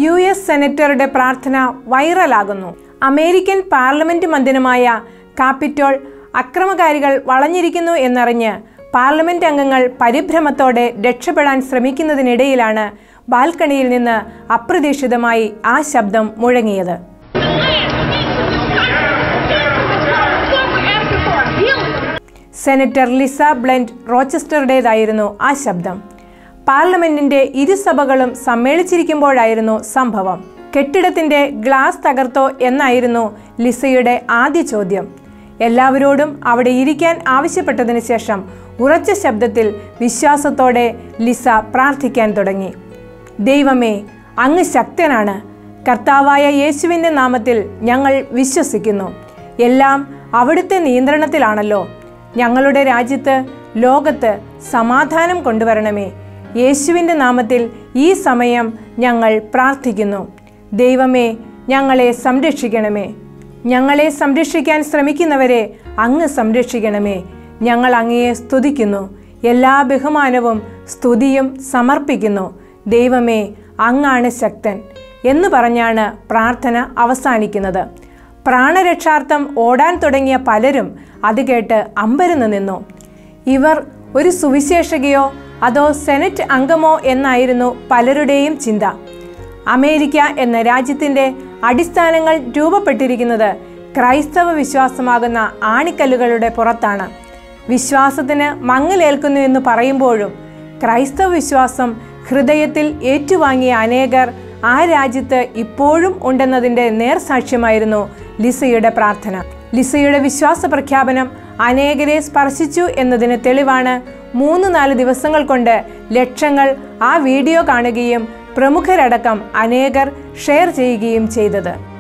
U S സെനറ്ററുടെ പ്രാർത്ഥന വൈറലാകുന്നു അമേരിക്കൻ പാർലമെന്റ് മന്ദിരമായ കാപ്പിറ്റോൾ അക്രമകാരികൾ വളഞ്ഞിരിക്കുന്നു എന്നറിഞ്ഞ് പാർലമെന്റ് അംഗങ്ങൾ പരിഭ്രമത്തോടെ രക്ഷപ്പെടാൻ ശ്രമിക്കുന്നതിനിടയിലാണ് ബാൽക്കണിയിൽ നിന്ന് അപ്രതീക്ഷിതമായി ആ ശബ്ദം മുഴങ്ങിയത് സെനറ്റർ ലിസ ബ്ലെൻഡ് റോച്ചസ്റ്ററുടേതായിരുന്നു ആ ശബ്ദം പാർലമെന്റിന്റെ ഇരുസഭകളും സമ്മേളിച്ചിരിക്കുമ്പോഴായിരുന്നു സംഭവം കെട്ടിടത്തിന്റെ ഗ്ലാസ് തകർത്തോ എന്നായിരുന്നു ലിസയുടെ ആദ്യ ചോദ്യം എല്ലാവരോടും അവിടെ ഇരിക്കാൻ ആവശ്യപ്പെട്ടതിന് ശേഷം ഉറച്ച ശബ്ദത്തിൽ വിശ്വാസത്തോടെ ലിസ പ്രാർത്ഥിക്കാൻ തുടങ്ങി ദൈവമേ അങ്ങ് ശക്തനാണ് കർത്താവായ യേശുവിൻ്റെ നാമത്തിൽ ഞങ്ങൾ വിശ്വസിക്കുന്നു എല്ലാം അവിടുത്തെ നിയന്ത്രണത്തിലാണല്ലോ ഞങ്ങളുടെ രാജ്യത്ത് ലോകത്ത് സമാധാനം കൊണ്ടുവരണമേ യേശുവിൻ്റെ നാമത്തിൽ ഈ സമയം ഞങ്ങൾ പ്രാർത്ഥിക്കുന്നു ദൈവമേ ഞങ്ങളെ സംരക്ഷിക്കണമേ ഞങ്ങളെ സംരക്ഷിക്കാൻ ശ്രമിക്കുന്നവരെ അങ്ങ് സംരക്ഷിക്കണമേ ഞങ്ങൾ അങ്ങയെ സ്തുതിക്കുന്നു എല്ലാ ബഹുമാനവും സ്തുതിയും സമർപ്പിക്കുന്നു ദൈവമേ അങ്ങാണ് ശക്തൻ എന്ന് പറഞ്ഞാണ് പ്രാർത്ഥന അവസാനിക്കുന്നത് പ്രാണരക്ഷാർത്ഥം ഓടാൻ തുടങ്ങിയ പലരും അത് കേട്ട് അമ്പരന്ന് നിന്നു ഇവർ ഒരു സുവിശേഷകയോ അതോ സെനറ്റ് അംഗമോ എന്നായിരുന്നു പലരുടെയും ചിന്ത അമേരിക്ക എന്ന രാജ്യത്തിൻ്റെ അടിസ്ഥാനങ്ങൾ രൂപപ്പെട്ടിരിക്കുന്നത് ക്രൈസ്തവ വിശ്വാസമാകുന്ന ആണിക്കല്ലുകളുടെ പുറത്താണ് വിശ്വാസത്തിന് മങ്ങലേൽക്കുന്നു എന്ന് പറയുമ്പോഴും ക്രൈസ്തവ വിശ്വാസം ഹൃദയത്തിൽ ഏറ്റുവാങ്ങിയ അനേകർ ആ രാജ്യത്ത് ഇപ്പോഴും ഉണ്ടെന്നതിൻ്റെ നേർസാക്ഷ്യമായിരുന്നു ലിസയുടെ പ്രാർത്ഥന ലിസയുടെ വിശ്വാസ പ്രഖ്യാപനം അനേകരെ സ്പർശിച്ചു എന്നതിന് തെളിവാണ് മൂന്ന് നാല് ദിവസങ്ങൾ കൊണ്ട് ലക്ഷങ്ങൾ ആ വീഡിയോ കാണുകയും പ്രമുഖരടക്കം അനേകർ ഷെയർ ചെയ്യുകയും ചെയ്തത്